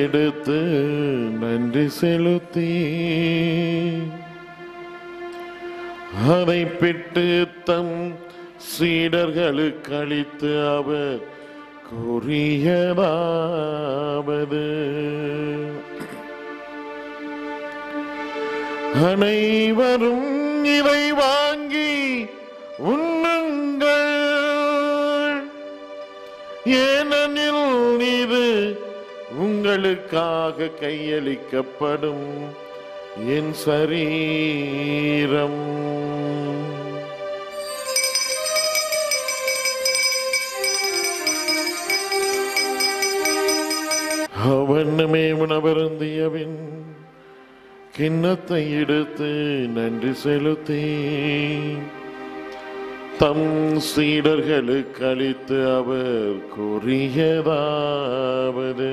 எடுத்து நன்றி செலுத்தி அதை பெற்று தம் சீடர்களுக்கு அளித்து அவர் கூறியதாவது அனைவரும் இதை வாங்கி உண்ணுங்கள் ஏனெனில் இது உங்களுக்காக கையளிக்கப்படும் என் சரீரம் அவனுமே உணவருந்தியவின் கிண்ணத்தை எடுத்து நன்றி செலுத்தி தம் சீடர்களுக்கு அளித்து அவர் கூறியதாவது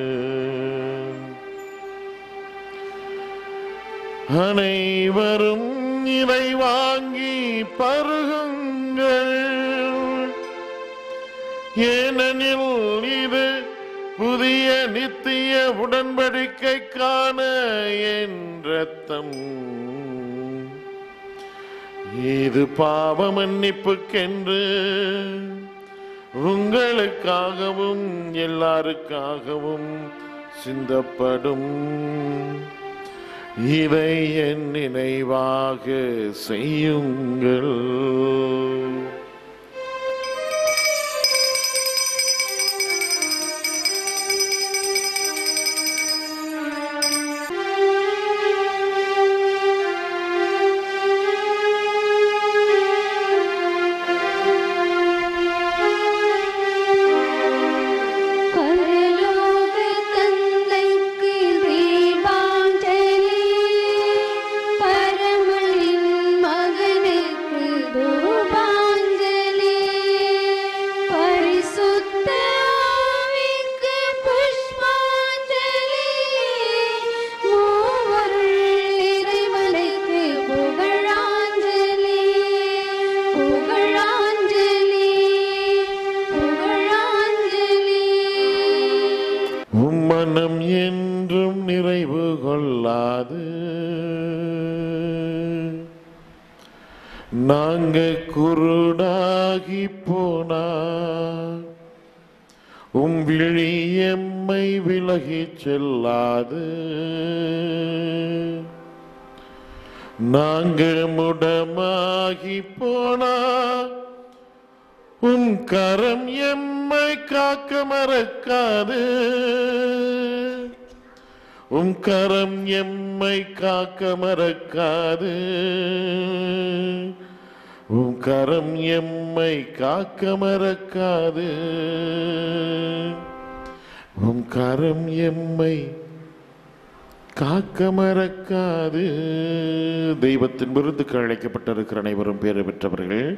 அனைவரும் இதை வாங்கி பருகுங்கள் ஏனெனில் இது புதிய நித்திய உடன்படிக்கைக்கான என் ரத்தம் இது பாவ மன்னிப்புக்கென்று உங்களுக்காகவும் எல்லாருக்காகவும் சிந்தப்படும் இதை என் நினைவாக செய்யுங்கள் பரலோக தந்தைக்கு தீபாஞ்சலி பரமனின் மகனுக்கு தூபாஞ்சலி பரிசுத்த ஆவிக்கு புஷ்பாஞ்சலி மூவருள் இறைவனுக்கு புகழாஞ்சலி புகழாஞ்சலி புகழாஞ்சலி உம்மனம் என்றும் நிறைவு கொள்ளாது நாங்க குருடாகி போனா உம் விழி எம்மை விலகிச் செல்லாது நாங்க முடமாகி போனா உம் கரம் எம்மை காக்க மறக்காது உம் கரம் எம்மை காக்க மறக்காது உம் கரம் எம்மை காக்க மறக்காது உம் கரம் எம்மை காக்க மறக்காது தெய்வத்தின் விருதுக்கு அழைக்கப்பட்டிருக்கிற அனைவரும் பேறு பெற்றவர்கள்